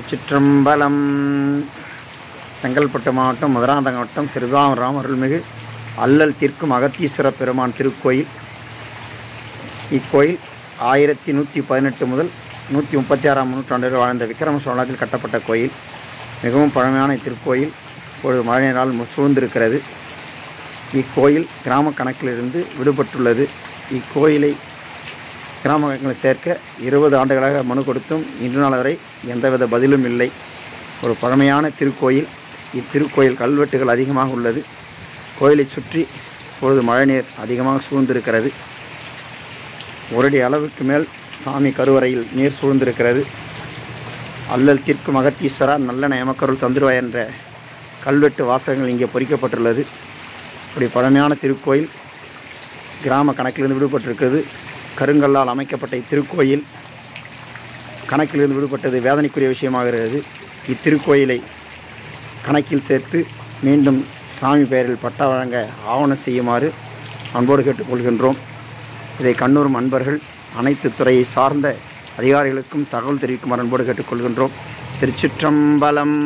திருச்சிற்றம்பலம் செங்கல்பட்டு மாவட்டம் மதுராந்தகம் வட்டம் சிறுதாமராம் அருள்மிகு அல்லல் தீர்க்கும் அகத்தீஸ்வர பெருமான் திருக்கோயில் இக்கோயில் ஆயிரத்தி நூற்றி பதினெட்டு முதல் நூற்றி முப்பத்தி ஆறாம் நூற்றாண்டில் வாழ்ந்த விக்ரம சோழத்தில் கட்டப்பட்ட கோயில் மிகவும் பழமையான இத்திருக்கோயில் இப்பொழுது மழையினால் மு- சூழ்ந்திருக்கிறது இக்கோயில் கிராம கணக்கிலிருந்து விடுபட்டுள்ளது இக்கோயிலை கிராம கணக்கில் சேர்க்க இருபது ஆண்டுகளாக மனு கொடுத்தும் இன்று நாள் வரை எந்தவித பதிலும் இல்லை ஒரு பழமையான திருக்கோயில் இத்திருக்கோயில் கல்வெட்டுகள் அதிகமாக உள்ளது கோயிலை சுற்றி இப்பொழுது மழைநீர் அதிகமாக சூழ்ந்திருக்கிறது ஒரு அடி அளவுக்கு மேல் சாமி கருவறையில் நீர் சூழ்ந்திருக்கிறது அல்லல் தீர்க்கும் அகத்தீஸ்வரா நல்ல எமக்கருள் தந்துருவாய் என்ற கல்வெட்டு வாசகங்கள் இங்கே பொறிக்கப்பட்டுள்ளது இப்படி பழமையான திருக்கோயில் கிராம கணக்கிலிருந்து விடுபட்டிருக்கிறது கருங்கல்லால் அமைக்கப்பட்ட இத்திருக்கோயில் கணக்கிலிருந்து விடுபட்டது வேதனைக்குரிய விஷயமாகிறது இத்திருக்கோயிலை கணக்கில் சேர்த்து மீண்டும் சாமி பெயரில் பட்டா வழங்க ஆவணம் செய்யுமாறு அன்போடு கேட்டுக்கொள்கின்றோம் இதை கண்ணூரும் அன்பர்கள் அனைத்து துறையை சார்ந்த அதிகாரிகளுக்கும் தகவல் தெரிவிக்குமாறு அன்போடு கேட்டுக்கொள்கின்றோம் திருச்சிற்றம்பலம்